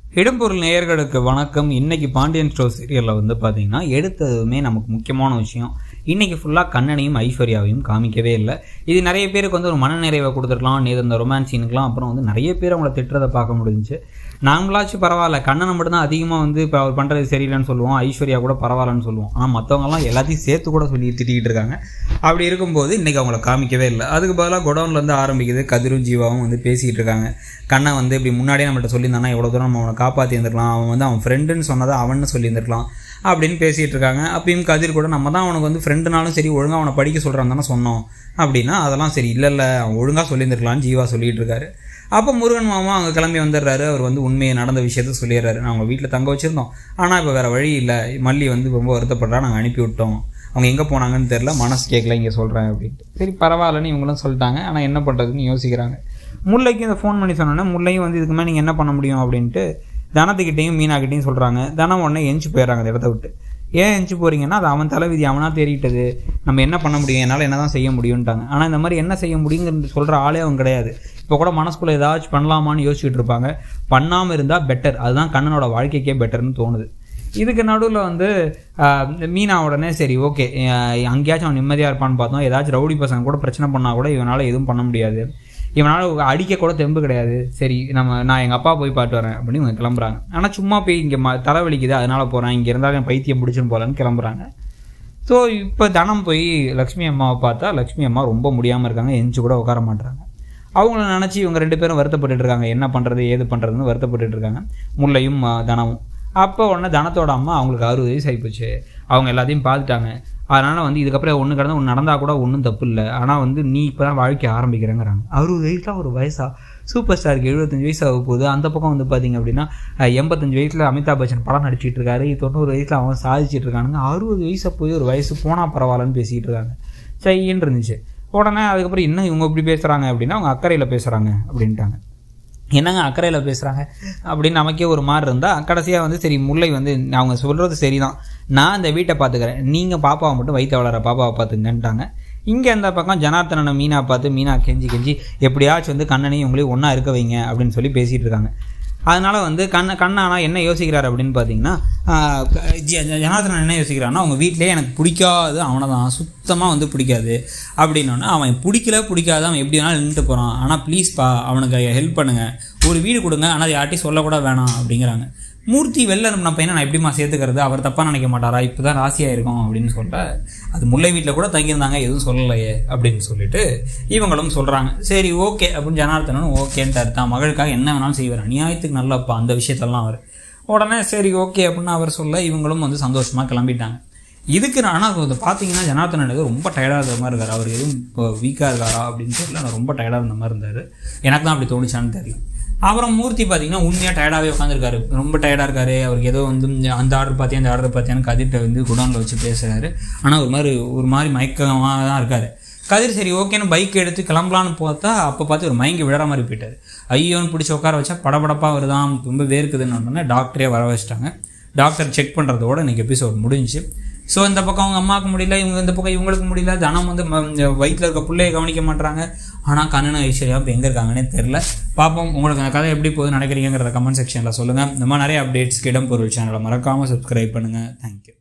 இடம்பொருள் நேயர்களுக்கு வணக்கம் இன்னைக்கு பாண்டியன் ஸ்டோர் சீரியலில் வந்து பார்த்தீங்கன்னா எடுத்ததுமே நமக்கு முக்கியமான விஷயம் இன்னைக்கு ஃபுல்லாக கண்ணனையும் ஐஸ்வர்யாவையும் காமிக்கவே இல்லை இது நிறைய பேருக்கு வந்து ஒரு மனநிறைவை கொடுத்துருக்கலாம் நேற்று இந்த ரொமான்ஸ் சீனுக்குலாம் அப்புறம் வந்து நிறைய பேர் அவங்கள திட்டுறதை பார்க்க முடிஞ்சுச்சு நாங்களாச்சும் பரவாயில்ல கண்ணனை மட்டும் தான் அதிகமாக வந்து இப்போ அவர் பண்ணுறது சரியில்லைன்னு சொல்லுவோம் ஐஸ்வர்யா கூட பரவாயில்லன்னு சொல்லுவோம் ஆனால் மற்றவங்கலாம் எல்லாத்தையும் சேர்த்து கூட சொல்லி திட்டிகிட்டு இருக்காங்க அப்படி இருக்கும்போது இன்றைக்கி அவங்கள காமிக்கவே இல்லை அதுக்கு பதிலாக குடோன்லேருந்து ஆரம்பிக்குது கதிரும் ஜீவாவும் வந்து பேசிகிட்டு இருக்காங்க கண்ணை வந்து இப்படி முன்னாடியே நம்மள்ட்ட சொல்லியிருந்தானா எவ்வளோ தூரம் நம்ம அவனை காப்பாற்றி இருந்திருக்கலாம் அவன் வந்து அவன் ஃப்ரெண்டுன்னு சொன்னதை அவன்னு சொல்லியிருந்திருக்கலாம் அப்படின்னு பேசிகிட்டு இருக்காங்க அப்பயும் கதிர் கூட நம்ம தான் அவனுக்கு வந்து ஃப்ரெண்டுனாலும் சரி ஒழுங்காக அவனை படிக்க சொல்கிறான் தானே சொன்னோம் அப்படின்னா அதெல்லாம் சரி இல்லை இல்லை அவன் ஒழுங்காக சொல்லியிருந்திருக்கலாம்னு ஜீவா சொல்லிட்டு இருக்காரு அப்போ முருகன் மாமா அங்கே கிளம்பி வந்துடுறாரு அவர் வந்து உண்மையை நடந்த விஷயத்த சொல்லிடுறாரு நான் அவங்க வீட்டில் தங்க வச்சுருந்தோம் ஆனால் இப்போ வேறு வழி இல்லை மல்லி வந்து ரொம்ப வருத்தப்படுறா நாங்கள் அனுப்பி விட்டோம் அவங்க எங்கே போனாங்கன்னு தெரில மனசு கேட்கல இங்கே சொல்கிறேன் அப்படின்ட்டு சரி பரவாயில்லன்னு இவங்களும் சொல்லிட்டாங்க ஆனால் என்ன பண்ணுறதுன்னு யோசிக்கிறாங்க முல்லைக்கு இந்த ஃபோன் பண்ணி சொன்னோன்னே முல்லையும் வந்து இதுக்கு மேலே நீங்கள் என்ன பண்ண முடியும் அப்படின்ட்டு தனத்துக்கிட்டையும் மீனாக்கிட்டையும் சொல்கிறாங்க தனம் உடனே எஞ்சி போயிடுறாங்க அந்த இடத்த விட்டு ஏன் எஞ்சி போகிறீங்கன்னா அது அவன் தலைவிதி அவனாக தேறிட்டது நம்ம என்ன பண்ண முடியும் என்னால் என்ன தான் செய்ய முடியும்ட்டாங்க ஆனால் இந்த மாதிரி என்ன செய்ய முடியுங்கிறது சொல்கிற ஆளே அவன் கிடையாது இப்போ கூட மனசுக்குள்ளே ஏதாச்சும் பண்ணலாமான்னு யோசிச்சுட்டு இருப்பாங்க பண்ணாமல் இருந்தால் பெட்டர் அதுதான் கண்ணனோட வாழ்க்கைக்கே பெட்டர்னு தோணுது இதுக்கு நடுவில் வந்து ஆஹ், மீனா உடனே சரி ஓகே அங்கேயாச்சும் அவன் நிம்மதியாக இருப்பான்னு பார்த்தோம் ஏதாச்சும் ரவுடி பசங்க கூட பிரச்சனை பண்ணால் கூட இவனால் எதுவும் பண்ண முடியாது இவனால் அடிக்க கூட தெம்பு கிடையாது சரி நம்ம நான் எங்கள் அப்பா போய் பாட்டு வரேன் அப்படின்னு இவங்க கிளம்புறாங்க ஆனால் சும்மா போய் இங்கே ம தலைவலிக்குது அதனால போகிறேன் இங்கே இருந்தாலும் என் பைத்தியம் பிடிச்சுன்னு போகலன்னு கிளம்புறாங்க ஸோ இப்போ தனம் போய் லக்ஷ்மி அம்மாவை பார்த்தா லக்ஷ்மி அம்மா ரொம்ப முடியாமல் இருக்காங்க எஞ்சி கூட உட்கார மாட்டாங்க அவங்கள நினச்சி இவங்க ரெண்டு பேரும் வருத்தப்பட்டுட்டு இருக்காங்க என்ன பண்ணுறது ஏது பண்ணுறதுன்னு வருத்தப்பட்டுட்டு இருக்காங்க முல்லையும் ஆ, தனமும் அப்போ உடனே தனத்தோட அம்மா அவங்களுக்கு அறுபது வயசு ஆகிப்போச்சு அவங்க எல்லாத்தையும் பார்த்துட்டாங்க அதனால் வந்து இதுக்கப்புறம் ஒன்று கடந்து ஒன்று நடந்தால் கூட ஒன்றும் தப்பு இல்லை ஆனால் வந்து நீ இப்போ தான் வாழ்க்கை ஆரம்பிக்கிறேங்கிறாங்க அறுபது வயசுலாம் ஒரு வயசா சூப்பர் ஸ்டாருக்கு எழுபத்தஞ்சு வயசு ஆக போகுது அந்த பக்கம் வந்து பார்த்தீங்க அப்படின்னா அஹ், எண்பத்தஞ்சு வயசில் அமிதாப் பச்சன் படம் நடிச்சிட்டு இருக்காரு தொண்ணூறு வயசில் அவன் சாதிச்சிட்டு இருக்கானுங்க அறுபது வயசை போய் ஒரு வயசு போனால் பரவாயில்லன்னு பேசிக்கிட்டு இருக்காங்க சரின்னு இருந்துச்சு உடனே அதுக்கப்புறம் இன்னும் இவங்க இப்படி பேசுகிறாங்க அப்படின்னா அவங்க அக்கறையில் பேசுகிறாங்க அப்படின்ட்டாங்க என்னங்க அக்கறையில் பேசுகிறாங்க அப்படின்னு நமக்கே ஒரு மாதிரி இருந்தால் கடைசியாக வந்து சரி முல்லை வந்து அவங்க சொல்கிறது சரிதான் நான் இந்த வீட்டை பார்த்துக்கிறேன் நீங்கள் பாப்பாவை மட்டும் வயிற்று வளர பாப்பாவை பார்த்துங்கன்ட்டாங்க இங்கே அந்த பக்கம் ஜனார்த்தனனை மீனா பார்த்து மீனா கெஞ்சி கெஞ்சி எப்படியாச்சும் வந்து கண்ணனையும் இவங்களையும் ஒன்றா இருக்க வைங்க அப்படின்னு சொல்லி பேசிகிட்டு இருக்காங்க அதனால் வந்து கண்ண கண்ணானா என்ன யோசிக்கிறார் அப்படின்னு பார்த்தீங்கன்னா ஆஹ், ஜ- ஜ- ஜனார்த்தனன் என்ன யோசிக்கிறான்னா அவங்க வீட்டிலே எனக்கு பிடிக்காது அவனை தான் சுத்தமாக வந்து பிடிக்காது அப்படின்னோடனே அவன் பிடிக்கல பிடிக்காது அவன் எப்படி வேணாலும் நின்றுட்டு போகிறான் ஆனால் ப்ளீஸ்ப்பா அவனுக்கு ஹெல்ப் பண்ணுங்கள் ஒரு வீடு கொடுங்க ஆனால் அது யார்ட்டையும் சொல்லக்கூட வேணாம் அப்படிங்கிறாங்க மூர்த்தி வெளில நம்ம பையனை நான் எப்படிம்மா சேர்த்துக்கிறது அவர் தப்பாக நினைக்க மாட்டாரா இப்போ தான் ராசியாக இருக்கும் அப்படின்னு சொல்லிட்டு அது முல்லை வீட்டில் கூட தங்கியிருந்தாங்க எதுவும் சொல்லலையே அப்படின்னு சொல்லிட்டு இவங்களும் சொல்கிறாங்க சரி ஓகே அப்படின்னு ஜனார்த்தனும் ஓகேன்ட்டார் தான் மகளுக்காக என்ன வேணாலும் செய்வார் அநியாயத்துக்கு நல்லப்பா அந்த விஷயத்தெல்லாம் அவர் உடனே சரி ஓகே அப்படின்னு அவர் சொல்ல இவங்களும் வந்து சந்தோஷமாக கிளம்பிட்டாங்க இதுக்கு நான் ஆனால் அது பார்த்தீங்கன்னா ஜனார்த்தனன் ஏதோ ரொம்ப டயர்டாக இருந்த மாதிரி இருக்கார் அவர் எதுவும் இப்போ வீக்காக இருக்காரா அப்படின்னு தெரியல நான் ரொம்ப டயர்டாக இருந்த மாதிரி இருந்தார் எனக்கு தான் அப்படி தோணுச்சான்னு தெரியல அப்புறம் மூர்த்தி பார்த்தீங்கன்னா உண்மையாக டயர்டாகவே உட்காந்துருக்காரு ரொம்ப டயர்டாக இருக்காரு அவருக்கு ஏதோ வந்து அந்த ஆர்டர் பார்த்தியா அந்த ஆர்டர் பார்த்தியான்னு கதிர்கிட்ட வந்து குடோனில் வச்சு பேசுகிறாரு ஆனால் ஒரு மாதிரி ஒரு மாதிரி மயக்கமாக தான் இருக்காரு கதிர் சரி ஓகேன்னு பைக் எடுத்து கிளம்பலான்னு பார்த்தா அப்போ பார்த்து ஒரு மயங்கி விழற மாதிரி போயிட்டாரு ஐயோன்னு பிடிச்சி உட்கார வச்சா படபடப்பாக வருதான் ரொம்ப வேர்க்குதுன்னு உடனே டாக்டரே வர வச்சிட்டாங்க டாக்டர் செக் பண்ணுறதோட இன்னைக்கு எபிசோட் முடிஞ்சுச்சு ஸோ இந்த பக்கம் அவங்க அம்மாவுக்கு முடியல இவங்க இந்த பக்கம் இவங்களுக்கு முடியல தனம் வந்து வயிற்றில் இருக்க பிள்ளையை கவனிக்க மாட்டாங்க ஆனால் கண்ணன் ஐஸ்வர்யா இப்போ எங்கே இருக்காங்கன்னே தெரில பார்ப்போம் உங்களுக்கு அந்த கதை எப்படி போகுது நினைக்கிறீங்கிறத கமெண்ட் செக்ஷனில் சொல்லுங்கள் இந்த மாதிரி நிறைய அப்டேட்ஸ்க்கு இடம் பொருள் சேனலை மறக்காமல் சப்ஸ்கிரைப் பண்ணுங்கள் தேங்க்யூ